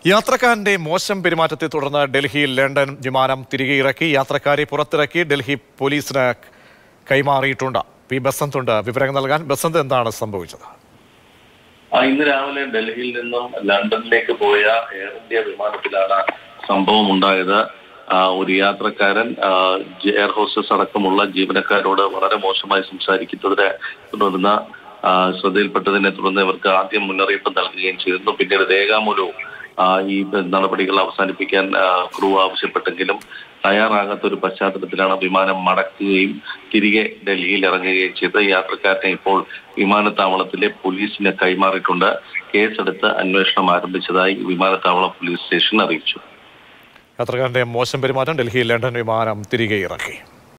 യാത്രക്കാരന്റെ മോശം പെരുമാറ്റത്തെ തുടർന്ന് ഡൽഹിയിൽ ലണ്ടൻ വിമാനം തിരികെ ഇറക്കി യാത്രക്കാരെ പുറത്തിറക്കി ഡൽഹി പോലീസിന് കൈമാറിയിട്ടുണ്ട് പി ബസന്തുണ്ട് വിവരങ്ങൾ നൽകാൻ ബസന്ത് എന്താണ് സംഭവിച്ചത് ആ, ഇന്ന് രാവിലെ ഡൽഹിയിൽ നിന്നും ലണ്ടനിലേക്ക് പോയ എയർ ഇന്ത്യ വിമാനത്തിലാണ് സംഭവം ഉണ്ടായത് ആ, ഒരു യാത്രക്കാരൻ ആ, ജ- എയർ ഹോസ്റ്റസ് അടക്കമുള്ള ജീവനക്കാരോട് വളരെ മോശമായി സംസാരിക്കുന്നതിനെ തുടർന്ന് ആ, ശ്രദ്ധയിൽപ്പെട്ടതിനെ തുടർന്ന് ഇവർക്ക് ആദ്യം മുന്നറിയിപ്പ് നൽകുകയും ചെയ്തിരുന്നു പിന്നീട് രേഖാമൂലവും ആ, ഈ നടപടികൾ അവസാനിപ്പിക്കാൻ ആ, ക്രൂ ആവശ്യപ്പെട്ടെങ്കിലും തയ്യാറാകാത്ത ഒരു പശ്ചാത്തലത്തിലാണ് വിമാനം മടക്കുകയും തിരികെ ഡൽഹിയിൽ ഇറങ്ങുകയും ചെയ്ത് യാത്രക്കാരനെ ഇപ്പോൾ വിമാനത്താവളത്തിലെ പോലീസിന് കൈമാറിയിട്ടുണ്ട് കേസെടുത്ത് അന്വേഷണം ആരംഭിച്ചതായി വിമാനത്താവളം പോലീസ് സ്റ്റേഷൻ അറിയിച്ചു യാത്രക്കാരന്റെ മോശം പെരുമാറ്റം ഡൽഹി ലണ്ടൻ വിമാനം തിരികെ ഇറക്കി